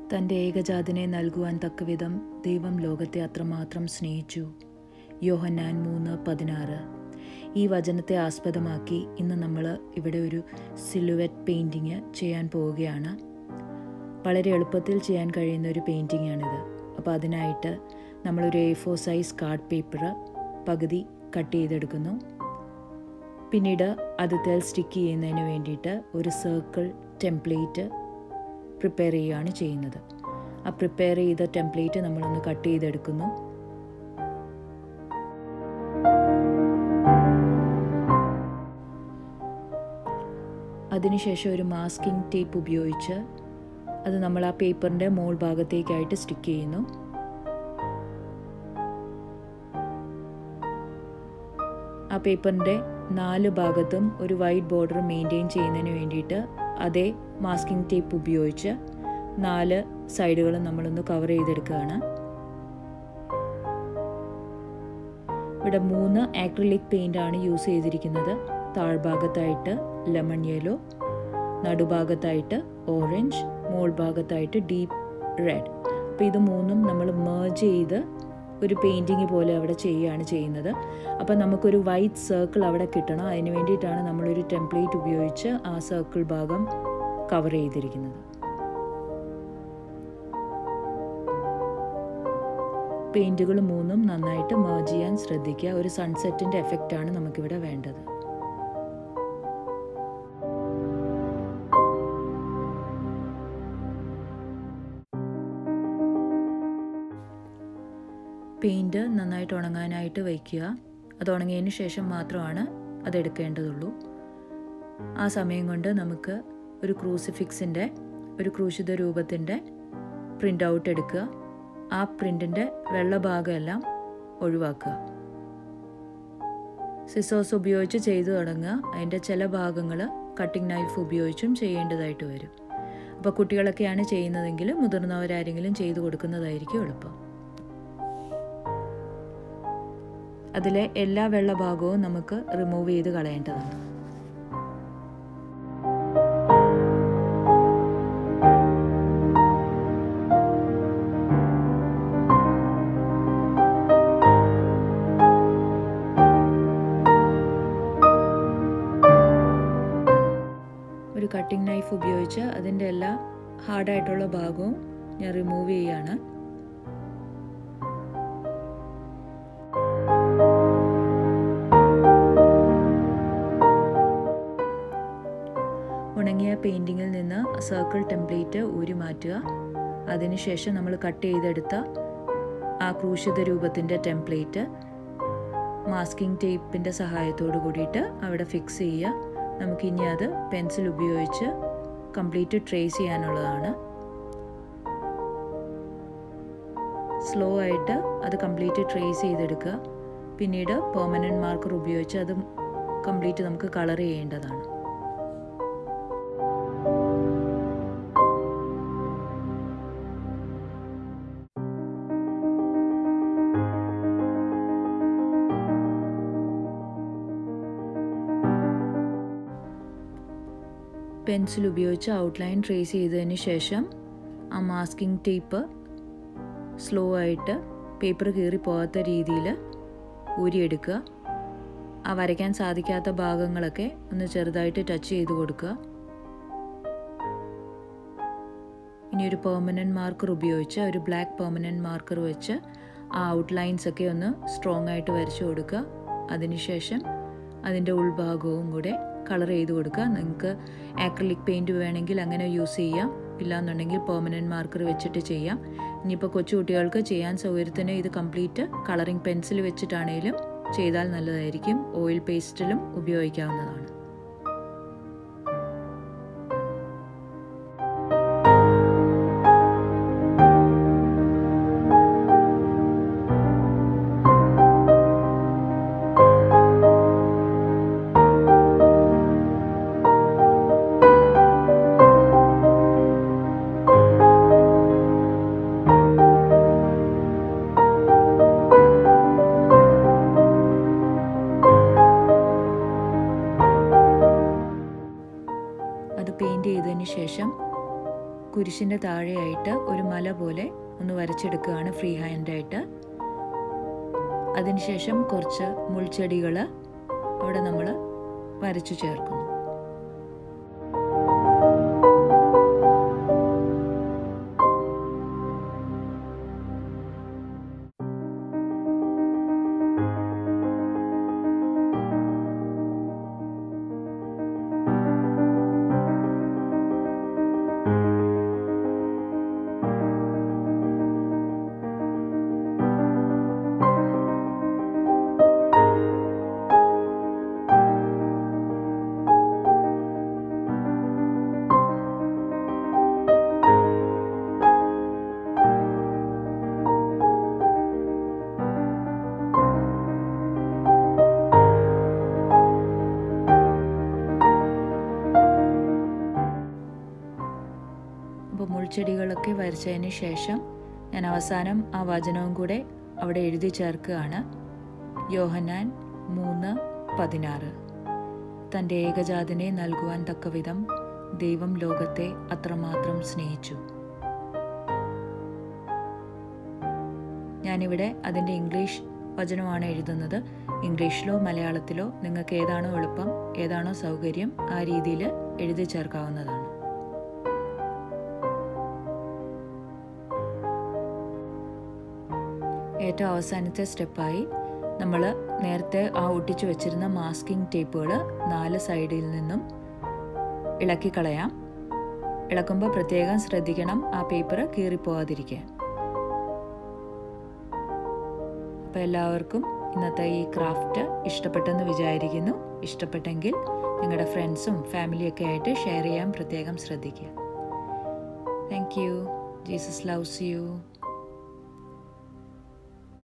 തൻ്റെ ഏകജാതിനെ നൽകുവാൻ തക്കവിധം ദൈവം ലോകത്തെ അത്രമാത്രം സ്നേഹിച്ചു യോഹന്നാൻ മൂന്ന് പതിനാറ് ഈ വചനത്തെ ആസ്പദമാക്കി ഇന്ന് നമ്മൾ ഇവിടെ ഒരു സിലുവറ്റ് പെയിൻറ്റിങ് ചെയ്യാൻ പോവുകയാണ് വളരെ എളുപ്പത്തിൽ ചെയ്യാൻ കഴിയുന്ന ഒരു പെയിൻറ്റിങ്ങാണിത് അപ്പോൾ അതിനായിട്ട് നമ്മളൊരു A four size card paper പകുതി കട്ട് ചെയ്തെടുക്കുന്നു പിന്നീട് അത് തേൽ സ്റ്റിക്ക് ചെയ്യുന്നതിന് വേണ്ടിയിട്ട് ഒരു സർക്കിൾ ടെംപ്ലേറ്റ് പ്രിപ്പയർ ചെയ്യുകയാണ് ചെയ്യുന്നത് ആ പ്രിപ്പയർ ചെയ്ത ടെംപ്ലേറ്റ് നമ്മളൊന്ന് കട്ട് ചെയ്തെടുക്കുന്നു അതിനുശേഷം ഒരു മാസ്കിംഗ് ടേപ്പ് ഉപയോഗിച്ച് അത് നമ്മൾ ആ പേപ്പറിൻ്റെ മോൾ ഭാഗത്തേക്കായിട്ട് സ്റ്റിക്ക് ചെയ്യുന്നു ആ പേപ്പറിൻ്റെ നാല് ഭാഗത്തും ഒരു വൈറ്റ് ബോർഡർ മെയിൻറ്റെയിൻ ചെയ്യുന്നതിന് വേണ്ടിയിട്ട് അതേ മാസ്കിംഗ് ടേപ്പ് ഉപയോഗിച്ച് നാല് സൈഡുകളും നമ്മളൊന്ന് കവർ ചെയ്തെടുക്കുകയാണ് ഇവിടെ മൂന്ന് ആക്രിലിക് പെയിൻ്റ് ആണ് യൂസ് ചെയ്തിരിക്കുന്നത് താഴ്ഭാഗത്തായിട്ട് ലെമൺ യെല്ലോ നടുഭാഗത്തായിട്ട് ഓറഞ്ച് മോൾ ഭാഗത്തായിട്ട് ഡീപ്പ് റെഡ് അപ്പോൾ ഇത് മൂന്നും നമ്മൾ മേർജ് ചെയ്ത് ഒരു പെയിൻറ്റിങ് പോലെ അവിടെ ചെയ്യുകയാണ് ചെയ്യുന്നത് അപ്പോൾ നമുക്കൊരു വൈറ്റ് സർക്കിൾ അവിടെ കിട്ടണം അതിന് വേണ്ടിയിട്ടാണ് നമ്മളൊരു ടെംപ്ലേറ്റ് ഉപയോഗിച്ച് ആ സർക്കിൾ ഭാഗം കവർ ചെയ്തിരിക്കുന്നത് പെയിൻറ്റുകൾ മൂന്നും നന്നായിട്ട് മേർജ് ചെയ്യാൻ ശ്രദ്ധിക്കുക ഒരു സൺസെറ്റിൻ്റെ എഫക്റ്റാണ് നമുക്കിവിടെ വേണ്ടത് പെയിൻറ്റ് നന്നായിട്ട് ഉണങ്ങാനായിട്ട് വയ്ക്കുക അത് ഉണങ്ങിയതിന് ശേഷം മാത്രമാണ് അത് എടുക്കേണ്ടതുള്ളൂ ആ സമയം കൊണ്ട് നമുക്ക് ഒരു ക്രൂസിഫിക്സിൻ്റെ ഒരു ക്രൂശിത രൂപത്തിൻ്റെ പ്രിൻ്റ് ഔട്ട് എടുക്കുക ആ പ്രിൻറ്റിൻ്റെ വെള്ള ഭാഗമെല്ലാം ഒഴിവാക്കുക സിസോസ് ഉപയോഗിച്ച് ചെയ്തു തുടങ്ങുക അതിൻ്റെ ചില ഭാഗങ്ങൾ കട്ടിംഗ് നൈഫ് ഉപയോഗിച്ചും ചെയ്യേണ്ടതായിട്ട് വരും അപ്പോൾ കുട്ടികളൊക്കെയാണ് ചെയ്യുന്നതെങ്കിൽ മുതിർന്നവരാരെങ്കിലും ചെയ്തു കൊടുക്കുന്നതായിരിക്കും എളുപ്പം അതിലെ എല്ലാ വെള്ള ഭാഗവും നമുക്ക് റിമൂവ് ചെയ്ത് കളയേണ്ടതാണ് ഒരു കട്ടിംഗ് നൈഫ് ഉപയോഗിച്ച് അതിൻ്റെ എല്ലാ ഹാർഡായിട്ടുള്ള ഭാഗവും ഞാൻ റിമൂവ് ചെയ്യാണ് ഉണങ്ങിയ പെയിൻറ്റിങ്ങിൽ നിന്ന് സർക്കിൾ ടെംപ്ലേറ്റ് ഊരി മാറ്റുക അതിനുശേഷം നമ്മൾ കട്ട് ചെയ്തെടുത്ത ആ ക്രൂശിത രൂപത്തിൻ്റെ ടെംപ്ലേറ്റ് മാസ്കിംഗ് ടേപ്പിൻ്റെ സഹായത്തോട് കൂടിയിട്ട് അവിടെ ഫിക്സ് ചെയ്യുക നമുക്കിനി അത് പെൻസിൽ ഉപയോഗിച്ച് കംപ്ലീറ്റ് ട്രേസ് ചെയ്യാനുള്ളതാണ് സ്ലോ ആയിട്ട് അത് കംപ്ലീറ്റ് ട്രേസ് ചെയ്തെടുക്കുക പിന്നീട് പെർമനൻറ്റ് മാർക്കർ ഉപയോഗിച്ച് അത് കംപ്ലീറ്റ് നമുക്ക് കളർ ചെയ്യേണ്ടതാണ് പെൻസിൽ ഉപയോഗിച്ച് ഔട്ട്ലൈൻ ട്രേസ് ചെയ്തതിന് ശേഷം ആ മാസ്കിംഗ് ടേപ്പ് സ്ലോ ആയിട്ട് പേപ്പർ കീറി പോകാത്ത രീതിയിൽ ഊരിയെടുക്കുക ആ വരയ്ക്കാൻ സാധിക്കാത്ത ഭാഗങ്ങളൊക്കെ ഒന്ന് ചെറുതായിട്ട് ടച്ച് ചെയ്ത് കൊടുക്കുക ഇനി ഒരു പെർമനൻറ്റ് മാർക്കർ ഉപയോഗിച്ച് ഒരു ബ്ലാക്ക് പെർമനൻറ്റ് മാർക്കർ വെച്ച് ആ ഔട്ട്ലൈൻസ് ഒക്കെ ഒന്ന് സ്ട്രോങ് ആയിട്ട് വരച്ചു കൊടുക്കുക അതിനുശേഷം അതിൻ്റെ ഉൾഭാഗവും കൂടെ കളർ ചെയ്ത് കൊടുക്കുക നിങ്ങൾക്ക് ആക്രിലിക് പെയിൻറ്റ് വേണമെങ്കിൽ അങ്ങനെ യൂസ് ചെയ്യാം ഇല്ലാന്നുണ്ടെങ്കിൽ പെർമനൻറ്റ് മാർക്കർ വെച്ചിട്ട് ചെയ്യാം ഇനിയിപ്പോൾ കൊച്ചു കുട്ടികൾക്ക് ചെയ്യാൻ സൗകര്യത്തിന് ഇത് കംപ്ലീറ്റ് കളറിംഗ് പെൻസിൽ വെച്ചിട്ടാണേലും ചെയ്താൽ നല്ലതായിരിക്കും ഓയിൽ പേസ്റ്റിലും ഉപയോഗിക്കാവുന്നതാണ് കുരിശിൻ്റെ താഴെയായിട്ട് ഒരു മല പോലെ ഒന്ന് വരച്ചെടുക്കുകയാണ് ഫ്രീ ഹാൻഡായിട്ട് അതിനുശേഷം കുറച്ച് മുൾച്ചെടികൾ അവിടെ നമ്മൾ വരച്ചു ചേർക്കുന്നു അപ്പോൾ മുൾച്ചെടികളൊക്കെ വരച്ചതിന് ശേഷം ഞാൻ അവസാനം ആ വചനവും കൂടെ അവിടെ എഴുതി ചേർക്കുകയാണ് യോഹനാൻ മൂന്ന് പതിനാറ് തൻ്റെ ഏകജാതനെ നൽകുവാൻ തക്കവിധം ദൈവം ലോകത്തെ അത്രമാത്രം സ്നേഹിച്ചു ഞാനിവിടെ അതിൻ്റെ ഇംഗ്ലീഷ് വചനമാണ് എഴുതുന്നത് ഇംഗ്ലീഷിലോ മലയാളത്തിലോ നിങ്ങൾക്ക് ഏതാണോ എളുപ്പം ഏതാണോ സൗകര്യം ആ രീതിയിൽ എഴുതി ചേർക്കാവുന്നതാണ് ഏറ്റവും അവസാനത്തെ സ്റ്റെപ്പായി നമ്മൾ നേരത്തെ ആ ഒട്ടിച്ചു വെച്ചിരുന്ന മാസ്കിംഗ് ടേപ്പുകൾ നാല് സൈഡിൽ നിന്നും ഇളക്കി കളയാം ഇളക്കുമ്പോൾ പ്രത്യേകം ശ്രദ്ധിക്കണം ആ പേപ്പർ കീറിപ്പോവാതിരിക്കാൻ അപ്പോൾ എല്ലാവർക്കും ഇന്നത്തെ ഈ ക്രാഫ്റ്റ് ഇഷ്ടപ്പെട്ടെന്ന് വിചാരിക്കുന്നു ഇഷ്ടപ്പെട്ടെങ്കിൽ നിങ്ങളുടെ ഫ്രണ്ട്സും ഫാമിലിയൊക്കെ ആയിട്ട് ഷെയർ ചെയ്യാൻ പ്രത്യേകം ശ്രദ്ധിക്കുക thank you Jesus loves U